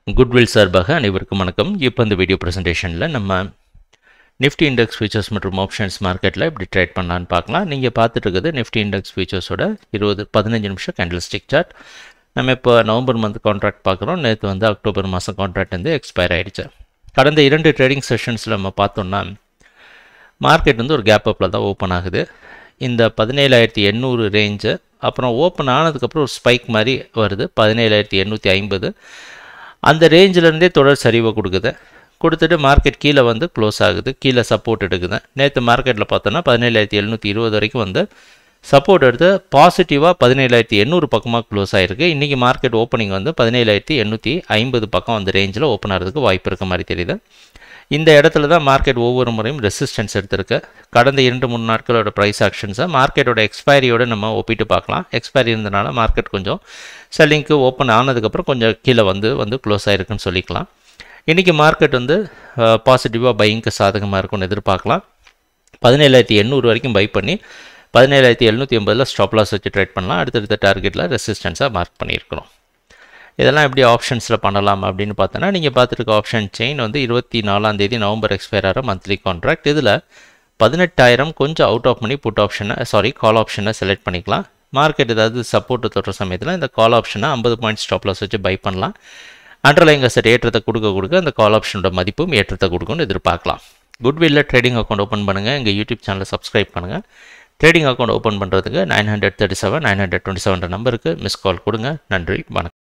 goodwill சார்பாக அனைவருக்கும் வணக்கம் இப்போ இந்த வீடியோ ப்ரெசன்டேஷனில் நம்ம நிஃப்டி இண்டெக்ஸ் ஃபியூச்சர்ஸ் மற்றும் ஆப்ஷன்ஸ் மார்க்கெட்டில் எப்படி ட்ரேட் பண்ணலான்னு பார்க்கலாம் நீங்கள் பார்த்துட்டு இருக்குது நிஃப்டி இண்டெக்ஸ் ஃபியூச்சர்ஸோட இருபது பதினஞ்சு நிமிஷம் கேண்டில் ஸ்டிக் சார்ட் நம்ம இப்போ நவம்பர் மந்த் கான்ட்ராக்ட் பார்க்குறோம் நேற்று வந்து அக்டோபர் மாதம் கான்ட்ராக்ட் வந்து எக்ஸ்பயர் ஆகிடுச்சு கடந்த இரண்டு ட்ரேடிங் செஷன்ஸில் நம்ம பார்த்தோம்னா மார்க்கெட் வந்து ஒரு கேப் அப்பில் தான் ஓப்பன் ஆகுது இந்த பதினேழாயிரத்தி எண்ணூறு ரேஞ்சு அப்புறம் ஓப்பன் ஆனதுக்கப்புறம் ஒரு ஸ்பைக் மாதிரி வருது பதினேழாயிரத்தி எண்ணூற்றி ஐம்பது அந்த ரேஞ்சிலேருந்தே தொடர் சரிவை கொடுக்குது கொடுத்துட்டு மார்க்கெட் கீழே வந்து க்ளோஸ் ஆகுது கீழே சப்போர்ட் எடுக்குது நேற்று மார்க்கெட்டில் பார்த்தோன்னா பதினேழாயிரத்தி எழுநூற்றி இருபது வரைக்கும் வந்து சப்போர்ட் எடுத்து பாசிட்டிவாக பதினேழாயிரத்தி எண்ணூறு பக்கமாக க்ளோஸ் ஆகிருக்கு இன்றைக்கி மார்க்கெட் ஓப்பனிங் வந்து பதினேழாயிரத்தி எண்ணூற்றி ஐம்பது பக்கம் அந்த ரேஞ்சில் ஓப்பன் ஆகிறதுக்கு வாய்ப்பு இருக்க மாதிரி தெரியுது இந்த இடத்துல தான் மார்க்கெட் ஒவ்வொரு முறையும் ரெசிஸ்டன்ஸ் எடுத்திருக்கு கடந்த இரண்டு மூணு நாட்களோட ப்ரைஸ் ஆக்ஷன்ஸை மார்க்கெட்டோட எக்ஸ்பைரியோடு நம்ம ஒப்பிட்டு பார்க்கலாம் எக்ஸ்பைரி இருந்தனால மார்க்கெட் கொஞ்சம் செல்லிங்க்கு ஓப்பன் ஆனதுக்கப்புறம் கொஞ்சம் கீழே வந்து வந்து க்ளோஸ் ஆகிருக்குன்னு சொல்லிக்கலாம் இன்றைக்கி மார்க்கெட் வந்து பாசிட்டிவாக பையிங்க்கு சாதகமாக இருக்கும்னு எதிர்பார்க்கலாம் பதினேழாயிரத்தி எண்ணூறு வரைக்கும் பை பண்ணி பதினேழாயிரத்தி எழுநூற்றி எண்பதில் ஸ்டாப் லாஸ் வச்சு ட்ரேட் பண்ணலாம் அடுத்தடுத்த டார்கெட்டில் ரெசிஸ்டன்ஸாக மார்க் பண்ணியிருக்கிறோம் இதெல்லாம் எப்படி ஆப்ஷன்ஸில் பண்ணலாம் அப்படின்னு பார்த்தோன்னா நீங்கள் பார்த்துருக்க ஆப்ஷன் செயின் வந்து இருபத்தி நாலாம் தேதி நவம்பர் எக்ஸ்பயர் ஆகிற மந்த்லி கான்ட்ராக்ட் இதில் பதினெட்டாயிரம் கொஞ்சம் அவுட் ஆஃப் பண்ணி புட் ஆப்ஷனை சாரி கால் ஆப்ஷனை செலக்ட் பண்ணிக்கலாம் மார்க்கெட் ஏதாவது சப்போர்ட் தொடுற சமயத்தில் இந்த கால் ஆப்ஷனை ஐம்பது பாயிண்ட் ஸ்டாப் லாஸ் வச்சு பை பண்ணலாம் அண்டர்லைங் அசட் ஏற்றத்தை கொடுக்க கொடுக்க அந்த கால் ஆப்ஷனோட மதிப்பும் ஏற்றத்தை கொடுக்கும்னு எதிர்பார்க்கலாம் குட்வில்ல ட்ரேடிங் அக்கௌண்ட் ஓப்பன் பண்ணுங்கள் எங்கள் யூடியூப் சேனலை சப்ஸ்கிரைப் பண்ணுங்கள் ட்ரேடிங் அக்கௌண்ட் ஓப்பன் பண்ணுறதுக்கு nine hundred thirty seven nine hundred twenty seven நம்பருக்கு மிஸ் கால் கொடுங்க நன்றி வணக்கம்